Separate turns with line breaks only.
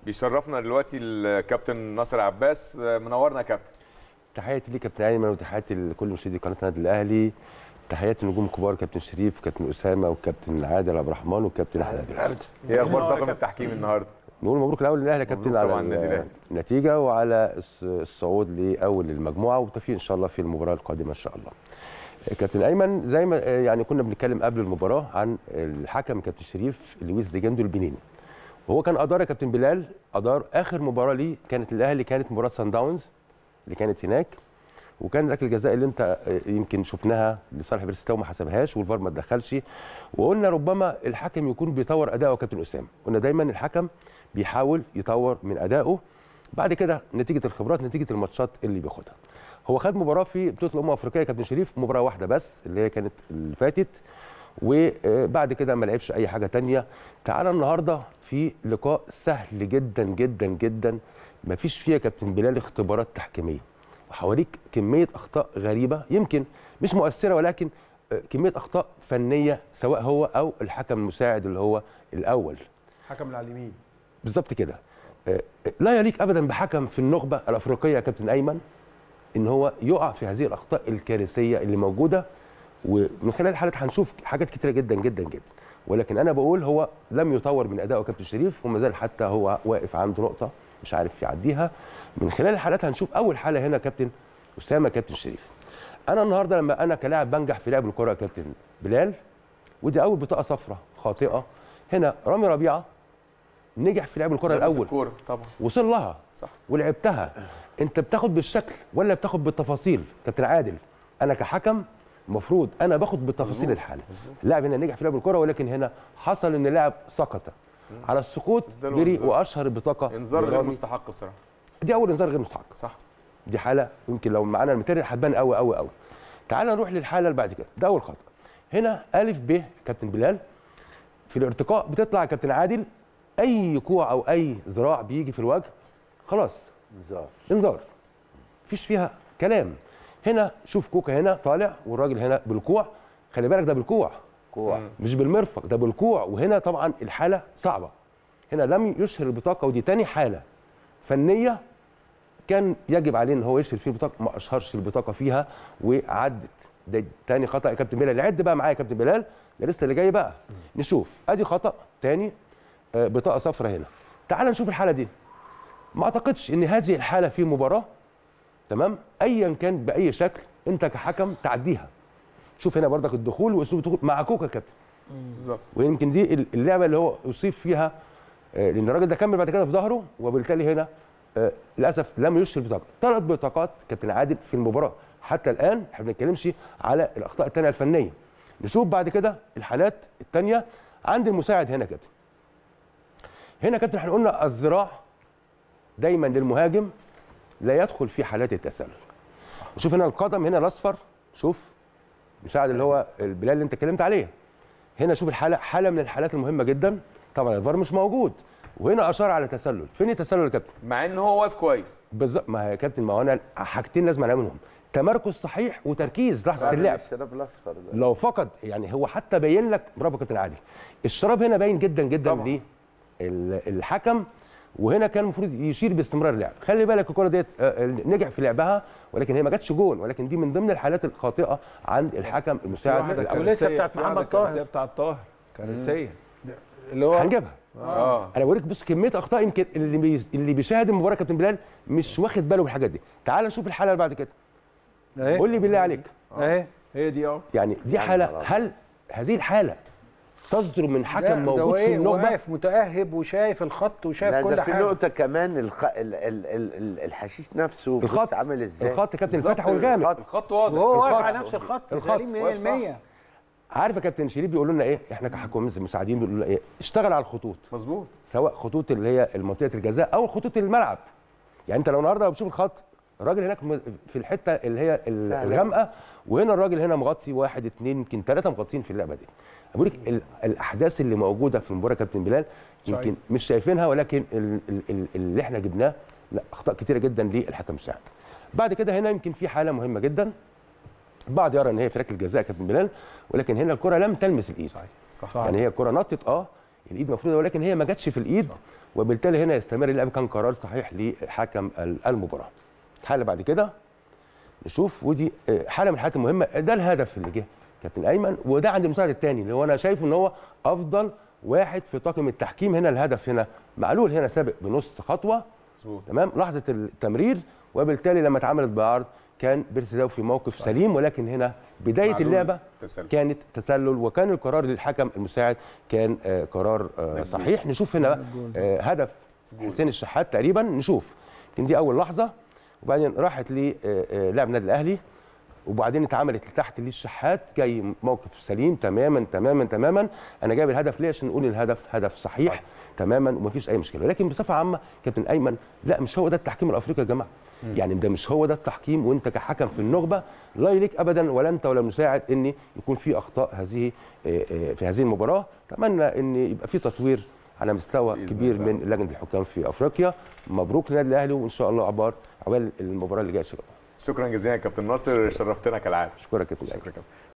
بيشرفنا دلوقتي الكابتن ناصر عباس منورنا يا كابتن
تحياتي ليك كابتن ايمن وتحياتي لكل مشاهدي قناه النادي الاهلي تحياتي نجوم كبار كابتن شريف كابتن اسامه وكابتن عادل عبد الرحمن وكابتن احمد عبد
ايه اخبار طاقم التحكيم النهارده
نقول مبروك الاول للاهلي يا كابتن
مبروك
على
طبعاً للنادي الأهلي.
النتيجه وعلى الص- الصعود لاول المجموعه والتوفيق ان شاء الله في المباراه القادمه ان شاء الله كابتن ايمن زي ما يعني كنا بنتكلم قبل المباراه عن الحكم كابتن شريف لويس ديجاندو البنيني وهو كان ادار يا كابتن بلال ادار اخر مباراه ليه كانت الاهلي كانت مباراه سان داونز اللي كانت هناك وكان ركله الجزاء اللي انت يمكن شفناها لصالح بيرستاو ما حسبهاش والفار ما اتدخلش وقلنا ربما الحكم يكون بيطور اداؤه يا كابتن اسامه قلنا دايما الحكم بيحاول يطور من ادائه بعد كده نتيجه الخبرات نتيجه الماتشات اللي بياخدها هو خد مباراه في بطوله الامم الافريقيه يا كابتن شريف مباراه واحده بس اللي هي كانت اللي فاتت وبعد كده ما لعبش اي حاجه تانية تعالى النهارده في لقاء سهل جدا جدا جدا ما فيش فيها كابتن بلال اختبارات تحكيميه وحواليك كميه اخطاء غريبه يمكن مش مؤثره ولكن آه، كميه اخطاء فنيه سواء هو او الحكم المساعد اللي هو الاول
حكم على اليمين
بالظبط كده آه، لا يليق ابدا بحكم في النخبه الافريقيه يا كابتن ايمن ان هو يقع في هذه الاخطاء الكارثيه اللي موجوده ومن خلال الحالات هنشوف حاجات كتيره جدا جدا جدا ولكن انا بقول هو لم يطور من ادائه كابتن شريف وما زال حتى هو واقف عنده نقطه مش عارف يعديها من خلال الحالات هنشوف اول حاله هنا كابتن اسامه كابتن شريف انا النهارده لما انا كلاعب بنجح في لعب الكره يا كابتن بلال ودي اول بطاقه صفراء خاطئه هنا رامي ربيعه نجح في لعب الكره
لمس
الاول
الكوره طبعا
وصل لها
صح
ولعبتها انت بتاخد بالشكل ولا بتاخد بالتفاصيل كابتن عادل انا كحكم المفروض انا باخد بالتفاصيل
مظبوط.
الحاله
مظبوط.
اللاعب هنا نجح في لعب الكره ولكن هنا حصل ان اللاعب سقط على السقوط
اداله
جري
انذار.
واشهر البطاقه
انذار غير
لرامي.
مستحق بصراحه
دي اول انذار غير مستحق
صح
دي حاله يمكن لو معانا الماتيريال هتبان قوي قوي قوي تعال نروح للحاله اللي بعد كده ده اول خطا هنا الف ب كابتن بلال في الارتقاء بتطلع يا كابتن عادل اي كوع او اي ذراع بيجي في الوجه خلاص
انذار
انذار مفيش فيها كلام هنا شوف كوكا هنا طالع والراجل هنا بالكوع خلي بالك ده بالكوع
كوع
مش بالمرفق ده بالكوع وهنا طبعا الحاله صعبه هنا لم يشهر البطاقه ودي تاني حاله فنيه كان يجب عليه ان هو يشهر فيه البطاقه ما اشهرش البطاقه فيها وعدت ده تاني خطا يا كابتن بلال عد بقى معايا يا كابتن بلال ده لسه اللي جاي بقى نشوف ادي خطا تاني آه، بطاقه صفراء هنا تعال نشوف الحاله دي ما اعتقدش ان هذه الحاله في مباراه تمام ايا كان باي شكل انت كحكم تعديها شوف هنا برضك الدخول واسلوب الدخول مع كوكا يا كابتن
بالظبط
ويمكن دي اللعبه اللي هو اصيب فيها آه، لان الراجل ده كمل بعد كده في ظهره وبالتالي هنا آه، للاسف لم يشهر بطاقه ثلاث بطاقات كابتن عادل في المباراه حتى الان احنا ما بنتكلمش على الاخطاء الثانيه الفنيه نشوف بعد كده الحالات الثانيه عند المساعد هنا يا كابتن هنا يا كابتن احنا قلنا الذراع دايما للمهاجم لا يدخل في حالات التسلل شوف هنا القدم هنا الاصفر شوف مساعد اللي هو البلال اللي انت اتكلمت عليه هنا شوف الحاله حاله من الحالات المهمه جدا طبعا الفار مش موجود وهنا اشار على تسلل فين التسلل يا كابتن
مع ان هو واقف كويس
بالظبط ما هي يا كابتن ما هو انا حاجتين لازم اعمل منهم تمركز صحيح وتركيز لحظه اللعب
الشراب الاصفر ده
لو فقد يعني هو حتى باين لك برافو يا كابتن عادل الشراب هنا باين جدا جدا
طبعا.
ليه ال- الحكم وهنا كان المفروض يشير باستمرار اللعب خلي بالك الكره ديت آه، نجح في لعبها ولكن هي ما جاتش جون ولكن دي من ضمن الحالات الخاطئه عند الحكم المساعد الأول.
ولسه بتاعت
في واحدة
محمد طاهر
كارثية بتاعت طاهر كارثيه
اللي هو
هنجيبها
اه
انا بوريك بص كميه اخطاء يمكن اللي بي... اللي بيشاهد المباراه كابتن بلال مش واخد باله بالحاجات دي تعال نشوف الحاله اللي بعد كده
اهي
قول لي بالله عليك
اهي
هي دي اه
يعني دي حاله هل هذه الحاله تصدر من
لا،
حكم
ده
موجود في
إيه،
النخبه
واقف متاهب وشايف الخط وشايف
لا
كل
ده في
حاجه
نقطة كمان الخ... ال... ال... ال... ال... الحشيش نفسه
الخط
بص عامل ازاي
الخط كابتن
بالظبط،
الفتح والغامق
الخط
الخط واضح
وهو واقف
الخط.
على نفس الخط
الخط.
سليم
واقف صح.
100%
عارف يا كابتن شريف بيقولوا لنا ايه احنا كحكام مساعدين بيقولوا لنا ايه اشتغل على الخطوط
مظبوط
سواء خطوط اللي هي منطقه الجزاء او خطوط الملعب يعني انت لو النهارده لو بتشوف الخط الراجل هناك م- في الحته اللي هي ال-
سهل.
الغامقه وهنا الراجل هنا مغطي واحد اثنين يمكن ثلاثه مغطين في اللعبه دي بقول لك ال- الاحداث اللي موجوده في المباراه كابتن بلال يمكن مش شايفينها ولكن ال- ال- ال- اللي احنا جبناه لا اخطاء كتيره جدا للحكم المساعد بعد كده هنا يمكن في حاله مهمه جدا البعض يرى ان هي في ركله جزاء كابتن بلال ولكن هنا الكره لم تلمس الايد
صح
يعني هي الكره نطت اه الايد مفروضه ولكن هي ما جاتش في الايد وبالتالي هنا يستمر اللعب كان قرار صحيح لحكم ال- المباراه الحاله بعد كده نشوف ودي آه، حاله من الحالات المهمه ده الهدف اللي جه كابتن ايمن وده عند المساعد الثاني اللي هو انا شايفه ان هو افضل واحد في طاقم التحكيم هنا الهدف هنا معلول هنا سابق بنص خطوه
مظبوط.
تمام لحظه التمرير وبالتالي لما اتعملت بعرض كان بيرسيداو في موقف سليم ولكن هنا بدايه
معلول
اللعبه
تسلل.
كانت تسلل وكان القرار للحكم المساعد كان آه، قرار آه، صحيح نشوف هنا بقى، آه، هدف حسين الشحات تقريبا نشوف كان دي اول لحظه وبعدين راحت للاعب النادي الاهلي وبعدين اتعملت لتحت للشحات جاي موقف سليم تماما تماما تماما انا جايب الهدف ليه عشان نقول الهدف هدف صحيح
صح.
تماما ومفيش اي مشكله لكن بصفه عامه كابتن ايمن لا مش هو ده التحكيم الافريقي يا جماعه يعني ده مش هو ده التحكيم وانت كحكم في النخبه لا يليق ابدا ولا انت ولا المساعد ان يكون في اخطاء هذه آه، آه، في هذه المباراه اتمنى ان يبقى في تطوير على مستوى
بإذن
كبير
الله.
من لجنه الحكام في افريقيا مبروك للنادي الاهلي وان شاء الله عبار عقبال المباراه اللي جايه ان شاء الله
شكرا جزيلا يا كابتن ناصر شرفتنا كالعاده
اشكرك يا كابتن أيمن.
شكرا كابتن